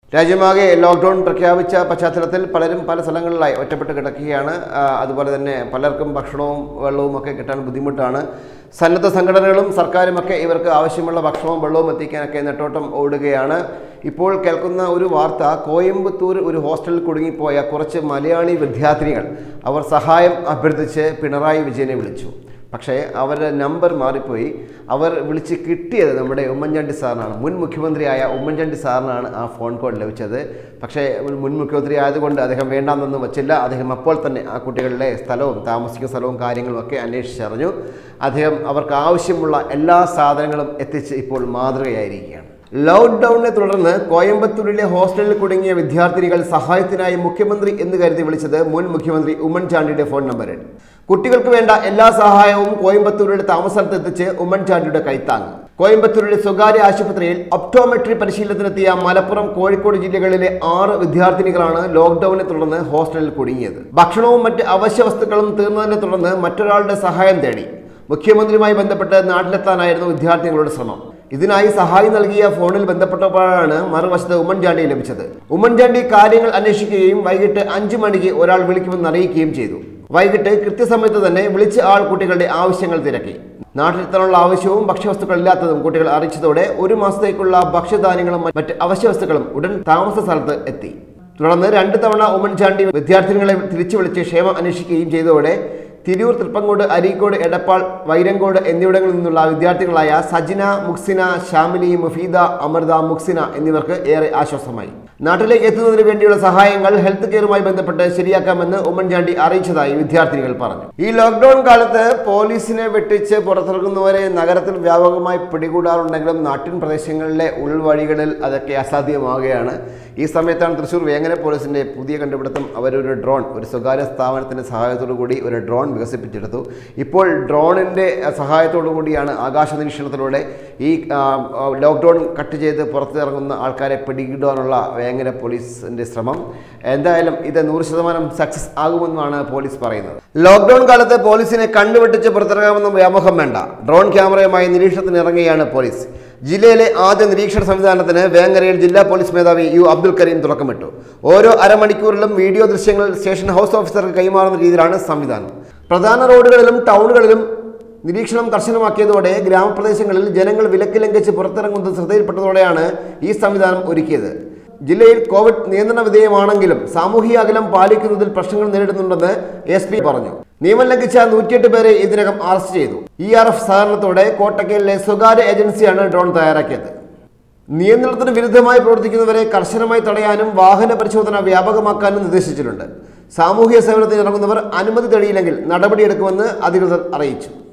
രാജ്യമാകെ lockdown പ്രഖ്യാപിച്ച പശ്ചാത്തലത്തിൽ പലരും പല സ്ഥലങ്ങളിലായി ഒറ്റപ്പെട്ട് കിടക്കുകയാണ് ആ, അതുപോലെ തന്നെ പലർക്കും ഭക്ഷണവും വെള്ളവും ഒക്കെ കിട്ടാൻ ബുദ്ധിമുട്ടാണ് സന്നദ്ധ സംഘടനകളും സർക്കാരുമൊക്കെ ഇവർക്ക് ആവശ്യമുള്ള ഭക്ഷണവും വെള്ളവും എത്തിക്കാനൊക്കെ നെട്ടോട്ടം ഓടുകയാണ് ഇപ്പോൾ കേൾക്കുന്ന ഒരു വാർത്ത കോയമ്പത്തൂർ ഒരു ഹോസ്റ്റലിൽ കുടുങ്ങിപ്പോയ കുറച്ച് മലയാളി വിദ്യാർത്ഥിനികൾ അവർ സഹായം അഭ്യർത്ഥിച്ച് പിണറായി വിജയനെ വിളിച്ചു പക്ഷേ അവരുടെ നമ്പർ മാറിപ്പോയി അവർ വിളിച്ച് കിട്ടിയത് നമ്മുടെ ഉമ്മൻചാണ്ടി സാറിനാണ് മുൻ മുഖ്യമന്ത്രിയായ ഉമ്മൻചാണ്ടി സാറിനാണ് ആ ഫോൺ കോൾ ലഭിച്ചത് പക്ഷേ ഒരു മുൻ മുഖ്യമന്ത്രി ആയതുകൊണ്ട് അദ്ദേഹം വേണ്ടാന്നൊന്നും വച്ചില്ല അദ്ദേഹം അപ്പോൾ തന്നെ ആ കുട്ടികളുടെ സ്ഥലവും താമസിക്കുന്ന സ്ഥലവും കാര്യങ്ങളും ഒക്കെ അന്വേഷിച്ചറിഞ്ഞു അദ്ദേഹം അവർക്ക് ആവശ്യമുള്ള എല്ലാ സാധനങ്ങളും എത്തിച്ച് ഇപ്പോൾ മാതൃകയായിരിക്കുകയാണ് ലോക്ക്ഡൌണിനെ തുടർന്ന് കോയമ്പത്തൂരിലെ ഹോസ്റ്റലിൽ കുടുങ്ങിയ വിദ്യാർത്ഥിനികൾ സഹായത്തിനായി മുഖ്യമന്ത്രി എന്ന് കരുതി വിളിച്ചത് മുൻ മുഖ്യമന്ത്രി ഉമ്മൻചാണ്ടിയുടെ ഫോൺ നമ്പറിൽ കുട്ടികൾക്ക് വേണ്ട എല്ലാ സഹായവും കോയമ്പത്തൂരിലെ താമസസ്ഥലത്ത് എത്തിച്ച് ഉമ്മൻചാണ്ടിയുടെ കൈത്താങ്ങ് കോയമ്പത്തൂരിലെ സ്വകാര്യ ആശുപത്രിയിൽ ഒപ്റ്റോമെട്രി പരിശീലനത്തിനെത്തിയ മലപ്പുറം കോഴിക്കോട് ജില്ലകളിലെ ആറ് വിദ്യാർത്ഥിനികളാണ് ലോക്ക്ഡൌണിനെ തുടർന്ന് ഹോസ്റ്റലിൽ കുടുങ്ങിയത് ഭക്ഷണവും മറ്റ് അവശ്യ വസ്തുക്കളും തീർന്നതിനെ തുടർന്ന് മറ്റൊരാളുടെ സഹായം തേടി മുഖ്യമന്ത്രിയുമായി ബന്ധപ്പെട്ട് നാട്ടിലെത്താനായിരുന്നു വിദ്യാർത്ഥികളുടെ ശ്രമം ഇതിനായി സഹായം നൽകിയ ഫോണിൽ ബന്ധപ്പെട്ടപ്പോഴാണ് മറുവശത്ത് ഉമ്മൻചാണ്ടി ലഭിച്ചത് ഉമ്മൻചാണ്ടി കാര്യങ്ങൾ അന്വേഷിക്കുകയും വൈകിട്ട് അഞ്ചു മണിക്ക് ഒരാൾ വിളിക്കുമെന്ന് അറിയിക്കുകയും ചെയ്തു വൈകിട്ട് കൃത്യസമയത്ത് തന്നെ വിളിച്ച ആൾ കുട്ടികളുടെ ആവശ്യങ്ങൾ തിരക്കി നാട്ടിലെത്താനുള്ള ആവശ്യവും ഭക്ഷ്യവസ്തുക്കൾ ഇല്ലാത്തതും കുട്ടികൾ അറിയിച്ചതോടെ ഒരു മാസത്തേക്കുള്ള ഭക്ഷ്യധാന്യങ്ങളും മറ്റ് അവശ്യവസ്തുക്കളും ഉടൻ താമസ സ്ഥലത്ത് എത്തി തുടർന്ന് രണ്ട് തവണ ഉമ്മൻചാണ്ടി വിദ്യാർത്ഥിനികളെ തിരിച്ചു വിളിച്ച് ക്ഷേമം അന്വേഷിക്കുകയും ചെയ്തതോടെ തിരൂർ തൃപ്പങ്കോട് അരീക്കോട് എടപ്പാൾ വൈരങ്കോട് എന്നിവിടങ്ങളിൽ നിന്നുള്ള വിദ്യാർത്ഥികളായ സജിന മുക്സിന ഷാമിലി മുഫീദ അമൃത മുക്സിന എന്നിവർക്ക് ഏറെ ആശ്വാസമായി നാട്ടിലേക്ക് എത്തുന്നതിന് വേണ്ടിയുള്ള സഹായങ്ങൾ ഹെൽത്ത് കെയറുമായി ബന്ധപ്പെട്ട് ശരിയാക്കാമെന്ന് ഉമ്മൻചാണ്ടി അറിയിച്ചതായി വിദ്യാർത്ഥിനികൾ പറഞ്ഞു ഈ ലോക്ക്ഡൌൺ കാലത്ത് പോലീസിനെ വെട്ടിച്ച് പുറത്തിറങ്ങുന്നവരെ നഗരത്തിൽ വ്യാപകമായി പിടികൂടാറുണ്ടെങ്കിലും നാട്ടിൻ പ്രദേശങ്ങളിലെ ഉൾവഴികളിൽ അതൊക്കെ അസാധ്യമാവുകയാണ് ഈ സമയത്താണ് തൃശ്ശൂർ വേങ്ങര പോലീസിന്റെ പുതിയ കണ്ടുപിടുത്തം അവരൊരു ഡ്രോൺ ഒരു സ്വകാര്യ സ്ഥാപനത്തിന്റെ സഹായത്തോടു കൂടി ഒരു ഡ്രോൺ വികസിപ്പിച്ചെടുത്തു ഇപ്പോൾ ഡ്രോണിന്റെ സഹായത്തോടു കൂടിയാണ് ആകാശ നിരീക്ഷണത്തിലൂടെ ഈ ആ, ആ, ലോക്ക്ഡൗൺ കട്ട് ചെയ്ത് പുറത്തിറങ്ങുന്ന ആൾക്കാരെ പിടികിടാനുള്ള വേങ്ങര പോലീസിന്റെ ശ്രമം എന്തായാലും ഇത് നൂറ് ശതമാനം സക്സസ് ആകുമെന്നാണ് പോലീസ് പറയുന്നത് ലോക്ക്ഡൗൺ കാലത്ത് പോലീസിനെ കണ്ണുവെട്ടിച്ച് പുറത്തിറങ്ങാമെന്ന വ്യാമോഹം വേണ്ട ഡ്രോൺ ക്യാമറയുമായി നിരീക്ഷണത്തിന് ഇറങ്ങുകയാണ് പോലീസ് ജില്ലയിലെ ആദ്യ നിരീക്ഷണ സംവിധാനത്തിന് വേങ്ങരയിൽ ജില്ലാ പോലീസ് മേധാവി യു അബ്ദുൽ കരീം തുടക്കമിട്ടു ഓരോ അരമണിക്കൂറിലും വീഡിയോ ദൃശ്യങ്ങൾ സ്റ്റേഷൻ ഹൗസ് ഓഫീസർക്ക് കൈമാറുന്ന രീതിയിലാണ് സംവിധാനം പ്രധാന റോഡുകളിലും ടൗണുകളിലും നിരീക്ഷണം കർശനമാക്കിയതോടെ ഗ്രാമപ്രദേശങ്ങളിൽ ജനങ്ങൾ വിലക്ക് ലംഘിച്ച് പുറത്തിറങ്ങുന്നത് ശ്രദ്ധയിൽപ്പെട്ടതോടെയാണ് ഈ സംവിധാനം ഒരുക്കിയത് ജില്ലയിൽ കോവിഡ് നിയന്ത്രണ വിധേയമാണെങ്കിലും സാമൂഹിക അകലം പാലിക്കുന്നതിൽ പ്രശ്നങ്ങൾ നേരിടുന്നുണ്ടെന്ന് എസ് പി പറഞ്ഞു നിയമം ലംഘിച്ച നൂറ്റിയെട്ട് പേരെ ഇതിനകം അറസ്റ്റ് ചെയ്തു ഇ ആർ എഫ് സഹകരണത്തോടെ കോട്ടക്കലിലെ സ്വകാര്യ ഏജൻസിയാണ് ഡ്രോൺ തയ്യാറാക്കിയത് നിയന്ത്രണത്തിന് വിരുദ്ധമായി പ്രവർത്തിക്കുന്നവരെ കർശനമായി തടയാനും വാഹന പരിശോധന വ്യാപകമാക്കാനും നിർദ്ദേശിച്ചിട്ടുണ്ട് സാമൂഹ്യ സേവനത്തിന് ഇറങ്ങുന്നവർ അനുമതി തെളിയില്ലെങ്കിൽ നടപടിയെടുക്കുമെന്ന് അധികൃതർ അറിയിച്ചു